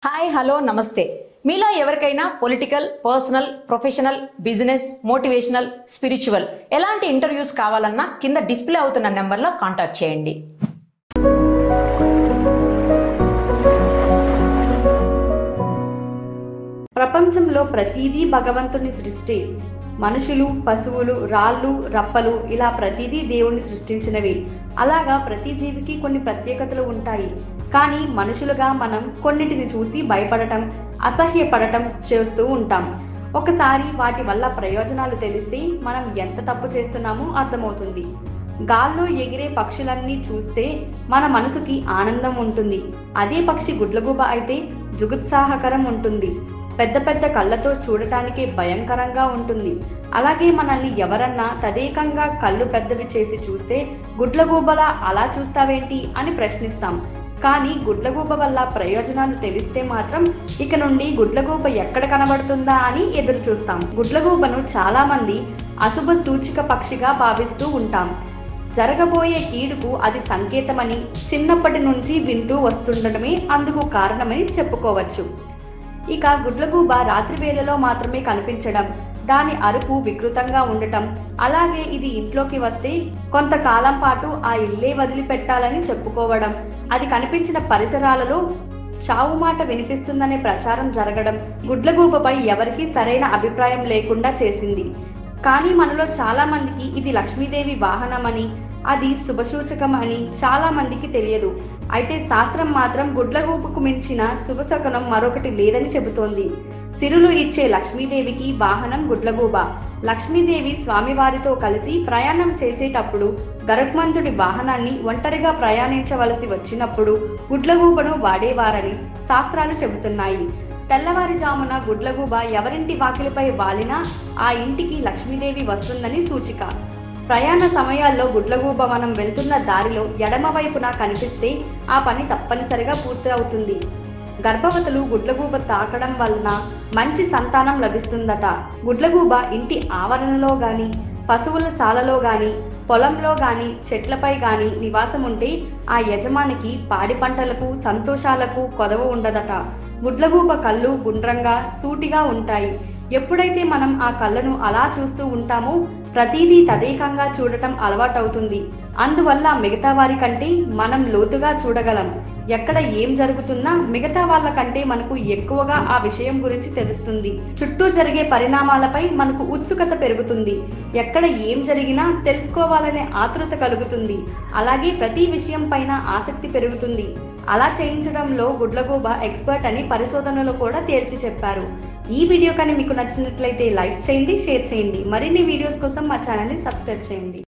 hi hello నమస్తే మీలో ఎవరికైనా political personal professional business motivational spiritual ఎలాంటి ఇంటర్వ్యూస్ కావాలన్నా కింద డిస్ప్లే అవుతున్న నెంబర్లో కాంటాక్ట్ చేయండి ప్రపంచంలో ప్రతిదీ భగవంతుని సృష్టి మనుషులు పశువులు రాళ్ళు రప్పలు ఇలా ప్రతిదీ దేవుణ్ణి సృష్టించినవి అలాగా ప్రతి జీవికి కొన్ని ప్రత్యేకతలు ఉంటాయి కానీ మనుషులుగా మనం కొన్నిటిని చూసి భయపడటం అసహ్యపడటం చేస్తూ ఉంటాం ఒకసారి వాటి వల్ల ప్రయోజనాలు తెలిస్తే మనం ఎంత తప్పు చేస్తున్నామో అర్థమవుతుంది గాల్లో ఎగిరే పక్షులన్నీ చూస్తే మన మనసుకి ఆనందం ఉంటుంది అదే పక్షి గుడ్లగూబ అయితే జుగుత్సాహకరం ఉంటుంది పెద్ద పెద్ద కళ్ళతో చూడటానికే భయంకరంగా ఉంటుంది అలాగే మనల్ని ఎవరన్నా తదేకంగా కళ్ళు పెద్దవి చేసి చూస్తే గుడ్లగూబలా అలా చూస్తావేంటి అని ప్రశ్నిస్తాం కానీ గుడ్లగూబ వల్ల ప్రయోజనాలు తెలిస్తే మాత్రం ఇక నుండి గుడ్లగూబ ఎక్కడ కనబడుతుందా అని ఎదురు చూస్తాం గుడ్లగూబను చాలా మంది అశుభ సూచిక పక్షిగా భావిస్తూ ఉంటాం జరగబోయే కీడుకు అది సంకేతమని చిన్నప్పటి నుంచి వింటూ వస్తుండటమే అందుకు కారణమని చెప్పుకోవచ్చు ఇక గుడ్లగూబ రాత్రి వేళలో మాత్రమే కనిపించడం దాని అరుపు వికృతంగా ఉండటం అలాగే ఇది ఇంట్లోకి వస్తే కొంతకాలం పాటు ఆ ఇల్లే వదిలిపెట్టాలని చెప్పుకోవడం అది కనిపించిన పరిసరాలలో చావు మాట వినిపిస్తుందనే ప్రచారం జరగడం గుడ్లగూబపై ఎవరికీ సరైన అభిప్రాయం లేకుండా చేసింది కానీ మనలో చాలా మందికి ఇది లక్ష్మీదేవి వాహనమని అది శుభసూచకం అని చాలా మందికి తెలియదు అయితే శాస్త్రం మాత్రం గుడ్లగూపుకు మించిన శుభశకనం మరొకటి లేదని చెబుతోంది సిరులు ఇచ్చే లక్ష్మీదేవికి వాహనం గుడ్లగూబ లక్ష్మీదేవి స్వామివారితో కలిసి ప్రయాణం చేసేటప్పుడు గరుత్మంతుడి వాహనాన్ని ఒంటరిగా ప్రయాణించవలసి వచ్చినప్పుడు గుడ్లగూబను వాడేవారని శాస్త్రాలు చెబుతున్నాయి తెల్లవారుజామున గుడ్లగూబ ఎవరింటి వాకిలిపై వాలినా ఆ ఇంటికి లక్ష్మీదేవి వస్తుందని సూచిక ప్రయాణ సమయాల్లో గుడ్లగూబ మనం వెళ్తున్న దారిలో ఎడమ వైపున కనిపిస్తే ఆ పని తప్పనిసరిగా పూర్తి అవుతుంది గర్భవతులు గుడ్లగూబ తాకడం వలన మంచి సంతానం లభిస్తుందట గుడ్లగూబ ఇంటి ఆవరణలో గాని పశువుల సాలలో గాని పొలంలో గాని చెట్లపై గాని నివాసం ఉంటే ఆ యజమానికి పాడి పంటలకు సంతోషాలకు కొదవ ఉండదట గుడ్లగూబ కళ్ళు గుండ్రంగా సూటిగా ఉంటాయి ఎప్పుడైతే మనం ఆ కళ్ళను అలా చూస్తూ ఉంటామో ప్రతిదీ తదేకంగా చూడటం అలవాటవుతుంది అందువల్ల మిగతా వారి కంటే మనం లోతుగా చూడగలం ఎక్కడ ఏం జరుగుతున్నా మిగతా వాళ్ళ కంటే మనకు ఎక్కువగా ఆ విషయం గురించి తెలుస్తుంది చుట్టూ జరిగే పరిణామాలపై మనకు ఉత్సుకత పెరుగుతుంది ఎక్కడ ఏం జరిగినా తెలుసుకోవాలనే ఆతృత కలుగుతుంది అలాగే ప్రతి విషయం పైన ఆసక్తి పెరుగుతుంది అలా చేయించడంలో గుడ్లగూబ ఎక్స్పర్ట్ అని పరిశోధనలో కూడా తేల్చి చెప్పారు ఈ వీడియో కానీ మీకు నచ్చినట్లయితే లైక్ చేయండి షేర్ చేయండి మరిన్ని వీడియోస్ కోసం మా ఛానల్ని సబ్స్క్రైబ్ చేయండి